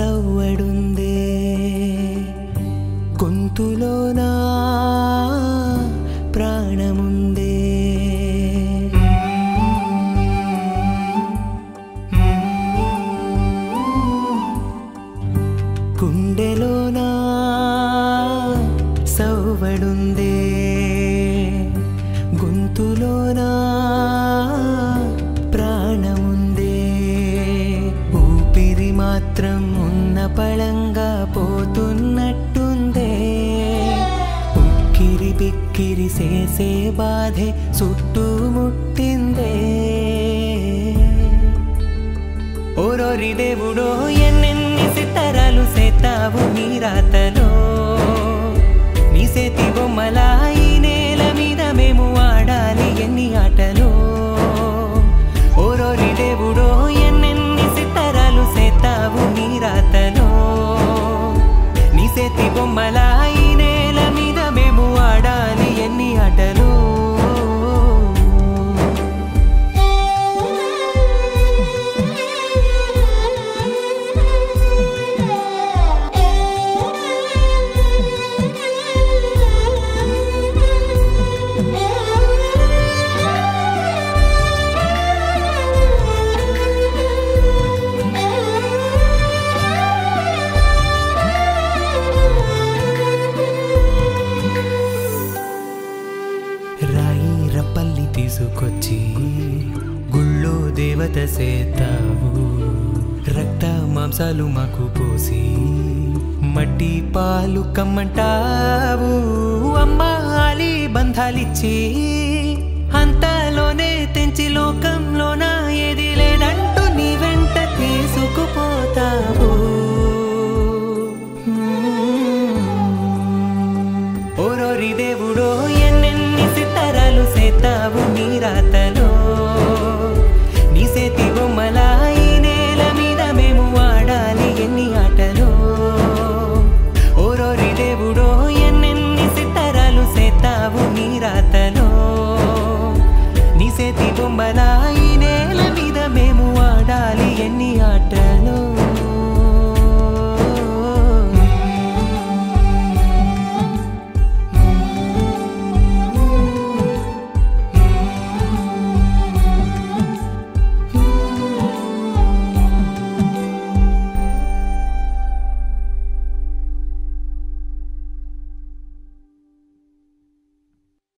సవ్వడుందే గొంతులోనా ప్రాణముందే గుండెలోనా సవ్వడుందే గొంతులోనా ప్రాణముందే ఊపిరి మాత్రం ఉన్న పళంగా పోతున్నట్టుందే ఉక్కిరి బిక్కిరి చేసే బాధే చుట్టుముట్టిందే ఓరోరి దేవుడో ఎన్నెన్ని సిత్తరాలు సేతావు నీ రాతలో నీ సేతి బొమ్మల ఈ నేల మీద మేము ఆడాలి ఎన్ని ఆటలో ఓరోరి దేవుడో ఎన్నెన్ని సిత్తరాలు సేతావు నీ రాతలో నీ సేతి బొమ్మల ఈ నేల మీద మేము ఆడాలి ఎన్ని ఆటలో రాయి రప్పల్ని తీసుకొచ్చి గుళ్ళో దేవత సేతావు రక్త మాంసాలు మాకు పోసి మట్టి పాలు కమ్మంటావు అమ్మాలి బంధాలిచ్చి అంతలోనే తెంచి లోకంలోన ఏది లేదంటూ నీ వెంట తీసుకుపోతావు